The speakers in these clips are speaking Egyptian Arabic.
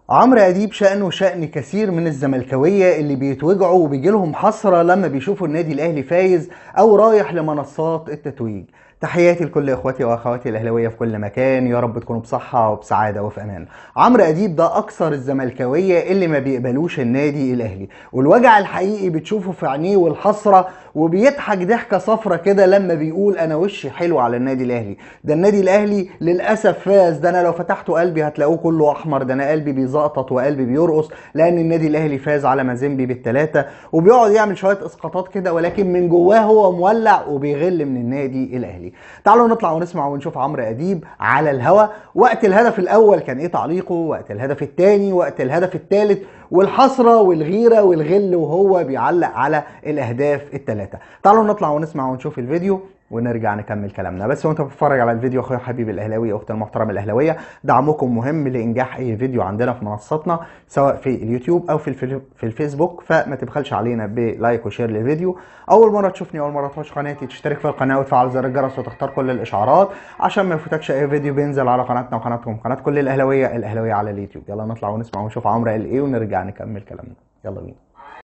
عمرو اديب شأنه شأن كثير من الزملكاويه اللي بيتوجعوا وبيجي لهم حسره لما بيشوفوا النادي الاهلي فايز او رايح لمنصات التتويج تحياتي لكل اخواتي واخواتي الاهلاويه في كل مكان يا رب تكونوا بصحه وبسعاده وفي امان عمرو اديب ده اكثر الزملكاويه اللي ما بيقبلوش النادي الاهلي والوجع الحقيقي بتشوفه في عينيه والحسره وبيضحك ضحكه صفرة كده لما بيقول انا وشي حلو على النادي الاهلي ده النادي الاهلي للاسف فاز ده انا لو فتحتوا قلبي هتلاقوه كله احمر ده انا قلبي بيزقطط وقلبي بيرقص لان النادي الاهلي فاز على مازيمبي بالثلاثه وبيقعد يعمل شويه اسقاطات كده ولكن من جواه هو مولع وبيغل من النادي الاهلي تعالوا نطلع ونسمع ونشوف عمرو اديب على الهوا وقت الهدف الاول كان ايه تعليقه وقت الهدف الثاني وقت الهدف الثالث والحسره والغيره والغل وهو بيعلق على الاهداف الثلاثه تعالوا نطلع ونسمع ونشوف الفيديو ونرجع نكمل كلامنا بس وانت بتتفرج على الفيديو اخويا حبيبي الاهلاوي اختي المحترمه الاهلاويه دعمكم مهم لانجاح اي فيديو عندنا في منصتنا سواء في اليوتيوب او في الفي- في الفيسبوك فما تبخلش علينا بلايك وشير للفيديو اول مره تشوفني اول مره تخش قناتي تشترك في القناه وتفعل زر الجرس وتختار كل الاشعارات عشان ما يفوتكش اي فيديو بينزل على قناتنا وقناتكم قناه كل الاهلاويه الاهلاويه على اليوتيوب يلا نطلع ونسمع ونشوف عمرو قال ايه ونرجع نكمل كلامنا يلا بينا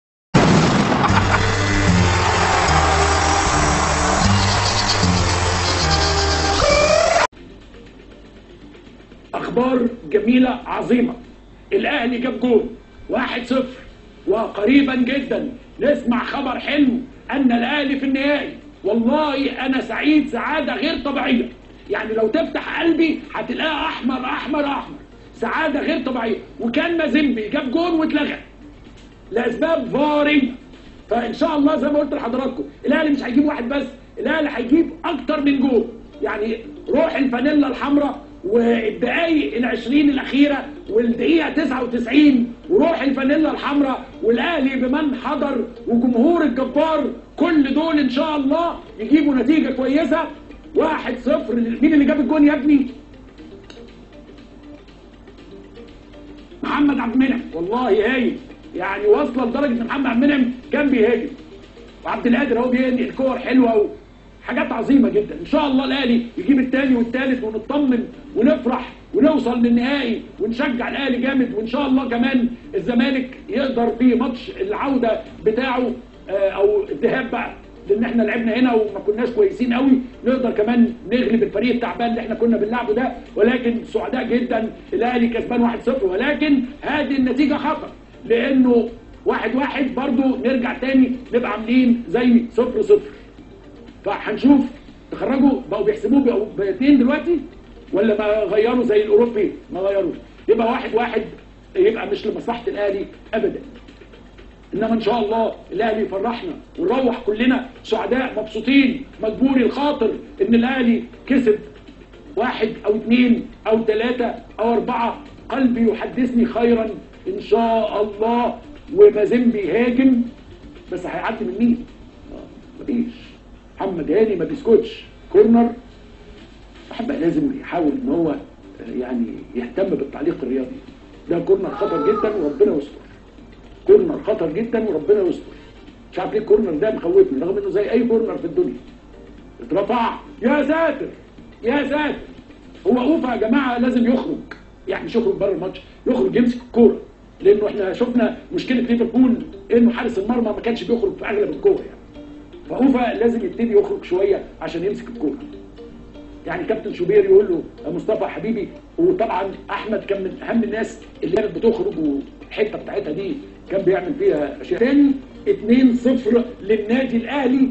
اخبار جميله عظيمه الاهلي جاب جول 1-0 وقريبا جدا نسمع خبر حلو ان الاهلي في النهائي والله انا سعيد سعاده غير طبيعيه يعني لو تفتح قلبي هتلاقيها احمر احمر احمر سعاده غير طبيعيه وكان مازيمبي جاب جول واتلغى لاسباب فاريه فان شاء الله زي ما قلت لحضراتكم الاهلي مش هيجيب واحد بس الاهلي هيجيب اكتر من جول يعني روح الفانيلا الحمراء والدقايق ال 20 الاخيره والدقيقه 99 وروح الفانيلا الحمراء والاهلي بمن حضر وجمهور الجبار كل دول ان شاء الله يجيبوا نتيجه كويسه 1-0 مين اللي جاب الجون يا ابني؟ محمد عبد المنعم والله هايل يعني واصله لدرجه ان محمد عبد المنعم كان بيهاجم وعبد القادر اهو بينقل كور حلوه وحاجات عظيمه جدا ان شاء الله الاهلي يجيب الثاني والثالث ونطمن ونفرح ونوصل للنهائي ونشجع الاهلي جامد وان شاء الله كمان الزمالك يقدر في ماتش العوده بتاعه آه، او الذهاب بقى لان احنا لعبنا هنا وما كناش كويسين قوي نقدر كمان نغلب الفريق التعبان اللي احنا كنا بنلعبه ده ولكن سعداء جدا الاهلي كسبان 1-0 ولكن هذه النتيجه خطر لانه واحد واحد برضو نرجع تاني نبقى عاملين زي صفر صفر فهنشوف تخرجوا بقوا بيحسبوه بقوا باثنين دلوقتي ولا ما غيروا زي الاوروبي ما غيروش يبقى واحد واحد يبقى مش لمصلحه الاهلي ابدا انما ان شاء الله الاهلي يفرحنا ونروح كلنا سعداء مبسوطين مجبوري الخاطر ان الاهلي كسب واحد او اثنين او ثلاثة او اربعة قلبي يحدثني خيرا ان شاء الله ومازيمبي هاجم بس هيعدي من مين؟ آه، مفيش محمد هاني ما بيسكتش كورنر احب لازم يحاول ان هو آه، يعني يهتم بالتعليق الرياضي ده كورنر خطر جدا وربنا يستر كورنر خطر جدا وربنا يستر مش عارف ليه الكورنر ده مخوفني رغم انه زي اي كورنر في الدنيا اترفع يا ساتر يا ساتر هو اوفا يا جماعه لازم يخرج يعني مش يخرج بره الماتش يخرج يمسك الكوره لانه احنا شفنا مشكله ليفربول انه حارس المرمى ما كانش بيخرج في اغلب الكوره يعني فاوفا لازم يبتدي يخرج شويه عشان يمسك الكوره يعني كابتن شوبير يقول له يا مصطفى حبيبي وطبعا احمد كان من اهم الناس اللي كانت بتخرج والحته بتاعتها دي كان بيعمل فيها اشياء تاني 2-0 للنادي الاهلي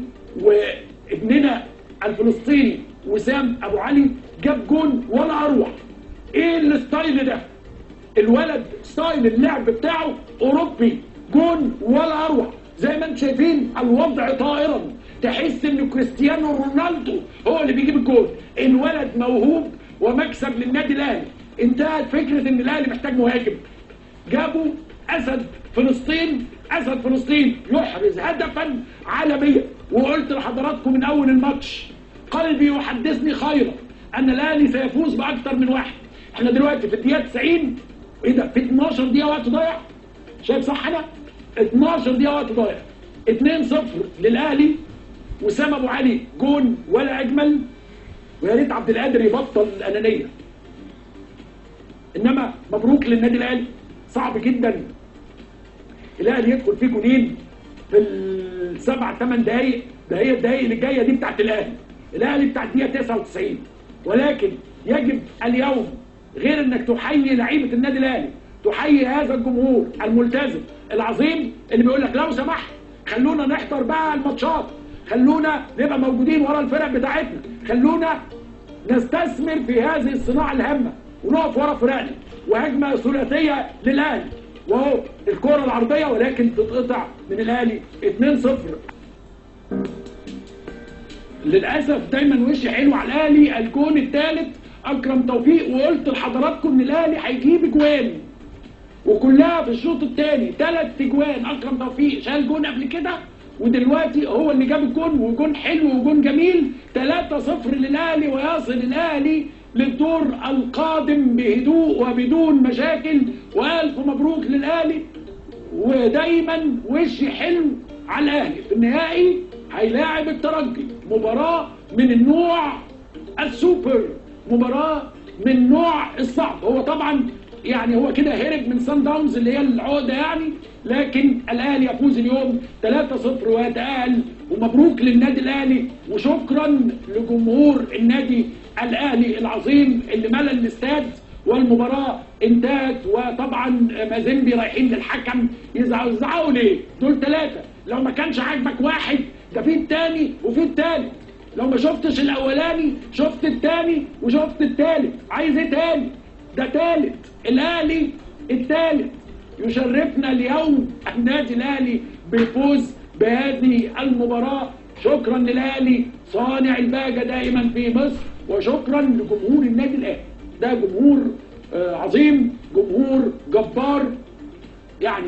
وابننا الفلسطيني وسام ابو علي جاب جون ولا اروع ايه الستايل ده الولد ستايل اللعب بتاعه اوروبي جون ولا اروع زي ما انتم شايفين الوضع طائرا تحس ان كريستيانو رونالدو هو اللي بيجيب الجول الولد موهوب ومكسب للنادي الاهلي انتهت فكره ان الاهلي محتاج مهاجم جابوا اسد فلسطين اسد فلسطين يحرز هدفا عالميا وقلت لحضراتكم من اول الماتش قلبي يحدثني خيرا ان الاهلي سيفوز باكثر من واحد احنا دلوقتي في الدقيقه 90 ايه ده في 12 دقيقه وقت ضايع شايف صح انا 12 دقيقه وقت ضايع 2-0 للاهلي وسام ابو علي جون ولا اجمل ويا ريت عبد القادر يبطل الانانيه انما مبروك للنادي الاهلي صعب جدا الاهلي يدخل فيه جونين في السبع ثمان دقائق ده هي الدقائق اللي جايه دي بتاعت الاهلي الاهلي بتاع الدقيقه 99 ولكن يجب اليوم غير انك تحيي لعيبه النادي الاهلي تحيي هذا الجمهور الملتزم العظيم اللي بيقول لك لو سمحت خلونا نحضر بقى الماتشات خلونا نبقى موجودين ورا الفرق بتاعتنا خلونا نستثمر في هذه الصناعه الهامه ونقف ورا فرقنا وهجمه ثلاثيه للاهلي وهو الكره العرضيه ولكن تتقطع من الاهلي 2-0 للاسف دايما وشي حلو على الاهلي الجون الثالث اكرم توفيق وقلت لحضراتكم ان الاهلي هيجيب اجوان وكلها في الشوط الثاني ثلاث اجوان اكرم توفيق شال جون قبل كده ودلوقتي هو اللي جاب الجون وجون حلو وجون جميل 3-0 للاهلي ويصل الاهلي للدور القادم بهدوء وبدون مشاكل والف مبروك للاهلي ودايما وشي حلو على الاهلي في النهائي هيلاعب الترجي مباراه من النوع السوبر مباراه من نوع الصعب هو طبعا يعني هو كده هرب من سان داونز اللي هي العقده يعني لكن الاهلي يفوز اليوم 3-0 ويتاهل ومبروك للنادي الاهلي وشكرا لجمهور النادي الاهلي العظيم اللي ملى الاستاد والمباراه انتهت وطبعا مازيمبي رايحين للحكم يزعقوا يزعقوا ليه؟ دول ثلاثه لو ما كانش عاجبك واحد ده في الثاني وفي الثالث لو ما شفتش الاولاني شفت الثاني وشفت الثالث عايز ايه تاني؟ ده ثالث الاهلي الثالث يشرفنا اليوم النادي الاهلي بالفوز بهذه المباراه شكرا للاهلي صانع البهجه دائما في مصر وشكرا لجمهور النادي الاهلي ده جمهور آه، عظيم جمهور جبار يعني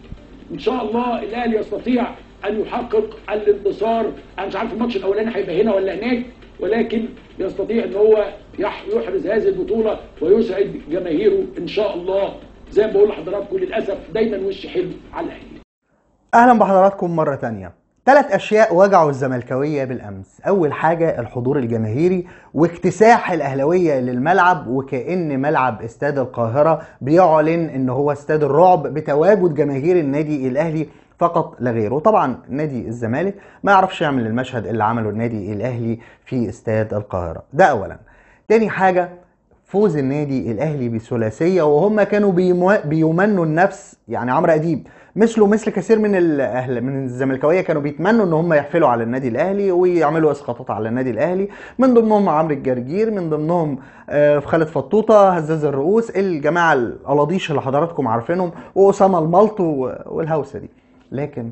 ان شاء الله الاهلي يستطيع ان يحقق الانتصار انا مش عارف الماتش الاولاني هيبقى هنا ولا هناك ولكن يستطيع ان هو يح- يحرز هذه البطوله ويسعد جماهيره ان شاء الله زي ما بقول لحضراتكم للاسف دايما وش حلو على الاهلي اهلا بحضراتكم مره تانية ثلاث اشياء وجعوا الزملكاويه بالامس اول حاجه الحضور الجماهيري واكتساح الاهلاويه للملعب وكان ملعب استاد القاهره بيعلن ان هو استاد الرعب بتواجد جماهير النادي الاهلي فقط لا غير وطبعا نادي الزمالك ما يعرفش يعمل المشهد اللي عمله النادي الاهلي في استاد القاهره ده اولا تاني حاجه فوز النادي الاهلي بثلاثيه وهم كانوا بيمو... بيمنوا النفس يعني عمرو اديب مثله مثل كثير من الاهل من الزملكاويه كانوا بيتمنوا ان هم يحفلوا على النادي الاهلي ويعملوا اسقاطات على النادي الاهلي من ضمنهم عمرو الجرجير من ضمنهم آه، خالد فطوطه هزاز الرؤوس الجماعه القلاضيش اللي حضراتكم عارفينهم واسامه الملط و- والهوسه دي لكن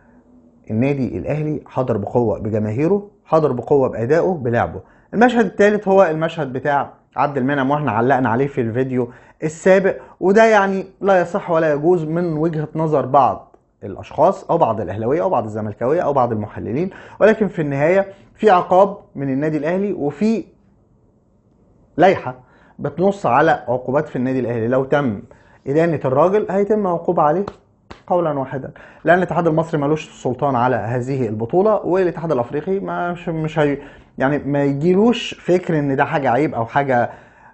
النادي الاهلي حضر بقوه بجماهيره حضر بقوه بادائه بلعبه المشهد الثالث هو المشهد بتاع عبد المنعم واحنا علقنا عليه في الفيديو السابق وده يعني لا يصح ولا يجوز من وجهه نظر بعض الاشخاص او بعض الاهلاويه او بعض الزملكاويه او بعض المحللين ولكن في النهايه في عقاب من النادي الاهلي وفي لائحه بتنص على عقوبات في النادي الاهلي لو تم ادانه الراجل هيتم عقوبه عليه قولا واحدا لان الاتحاد المصري ملوش سلطان على هذه البطوله والاتحاد الافريقي ما مش, مش هي يعني ما يجيلوش فكر ان ده حاجه عيب او حاجه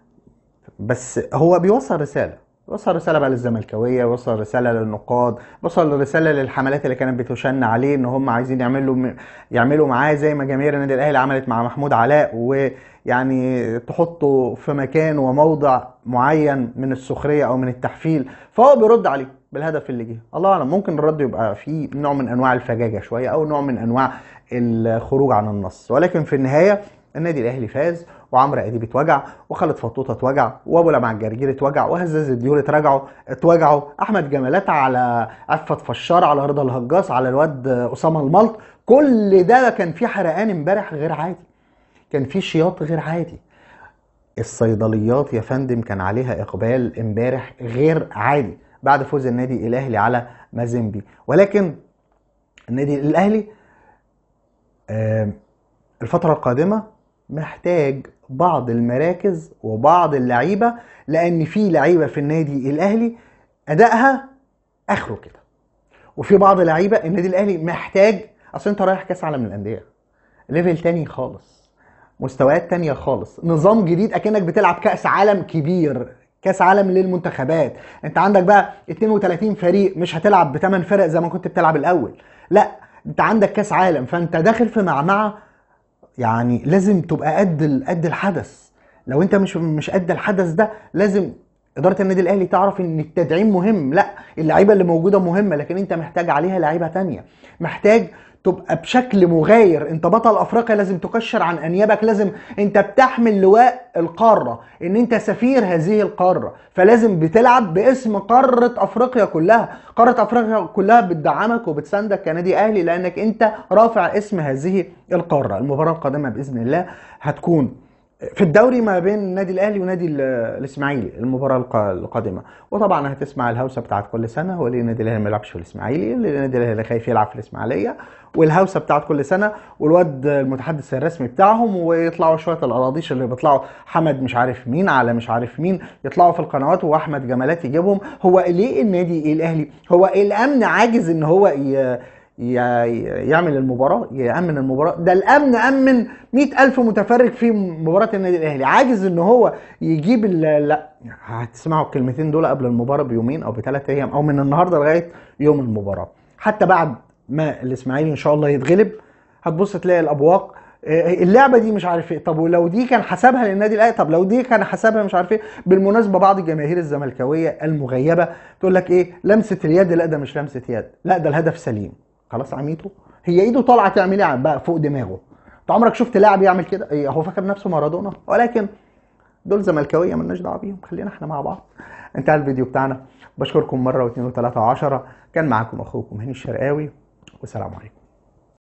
بس هو بيوصل رساله بيوصل رساله بقى للزملكاويه بيوصل رساله للنقاد بيوصل رساله للحملات اللي كانت بتشن عليه ان هم عايزين يعملوا يعملوا معاه زي ما جماهير النادي الاهلي عملت مع محمود علاء ويعني تحطه في مكان وموضع معين من السخريه او من التحفيل فهو بيرد عليه بالهدف اللي جه الله اعلم ممكن الرد يبقى فيه نوع من انواع الفجاجه شويه او نوع من انواع الخروج عن النص ولكن في النهايه النادي الاهلي فاز وعمرو اديب اتوجع وخالد فطوطه اتوجع وابو لمع الجرجير اتوجع وهزاز الديول اتراجعوا اتوجعوا احمد جمالات على عفت فشار على رضا الهجاص على الواد اسامه الملط كل ده كان فيه حرقان امبارح غير عادي كان فيه شياط غير عادي الصيدليات يا فندم كان عليها اقبال امبارح غير عادي بعد فوز النادي الاهلي على مازيمبي ولكن النادي الاهلي آه، الفتره القادمه محتاج بعض المراكز وبعض اللعيبه لان في لعيبه في النادي الاهلي ادائها اخره كده وفي بعض لعيبه النادي الاهلي محتاج اصل انت رايح كاس عالم الانديه ليفل تاني خالص مستويات تانية خالص نظام جديد اكنك بتلعب كاس عالم كبير كاس عالم للمنتخبات انت عندك بقى 32 فريق مش هتلعب بثمان فرق زي ما كنت بتلعب الاول لا انت عندك كاس عالم فانت داخل في معمعه يعني لازم تبقى قد ال- قد الحدث لو انت مش مش قد الحدث ده لازم اداره النادي الاهلي تعرف ان التدعيم مهم لا اللعيبه اللي موجوده مهمه لكن انت محتاج عليها لعيبه تانية محتاج تبقى بشكل مغاير انت بطل افريقيا لازم تكشر عن انيابك لازم انت بتحمل لواء القاره ان انت سفير هذه القاره فلازم بتلعب باسم قاره افريقيا كلها قاره افريقيا كلها بتدعمك وبتساندك كنادي اهلي لانك انت رافع اسم هذه القاره المباراه القادمه باذن الله هتكون في الدوري ما بين النادي الاهلي ونادي ال- الاسماعيلي المباراه الق- القادمه وطبعا هتسمع الهوسه بتاعت كل سنه هو ليه النادي الاهلي ما يلعبش في الاسماعيلي ليه النادي الاهلي خايف يلعب في الاسماعيليه والهوسه بتاعت كل سنه والواد المتحدث الرسمي بتاعهم ويطلعوا شويه الاراضيش اللي بيطلعوا حمد مش عارف مين على مش عارف مين يطلعوا في القنوات واحمد جمالات يجيبهم هو ليه النادي الاهلي هو الامن عاجز ان هو ي... ي- يعمل المباراة يأمن المباراة ده الأمن أمن مئة ألف متفرج في مباراة النادي الأهلي عاجز إن هو يجيب ال- لا هتسمعوا الكلمتين دول قبل المباراة بيومين أو بثلاثة أيام أو من النهاردة لغاية يوم المباراة حتى بعد ما الإسماعيلي إن شاء الله يتغلب هتبص تلاقي الأبواق آه، اللعبه دي مش عارف ايه طب ولو دي كان حسابها للنادي الاهلي طب لو دي كان حسابها مش عارف ايه بالمناسبه بعض الجماهير الزملكاويه المغيبه تقول لك ايه لمسه اليد لا ده مش لمسه يد لا ده الهدف سليم خلاص عميته هي ايده طالعه تعمل ايه بقى فوق دماغه انت عمرك شفت لاعب يعمل كده إيه هو فاكر نفسه مارادونا ولكن دول زملكاويه مالناش دعوه بيهم خلينا احنا مع بعض انتهى الفيديو بتاعنا بشكركم مره واثنين وثلاثه وعشره كان معاكم اخوكم هاني الشرقاوي والسلام عليكم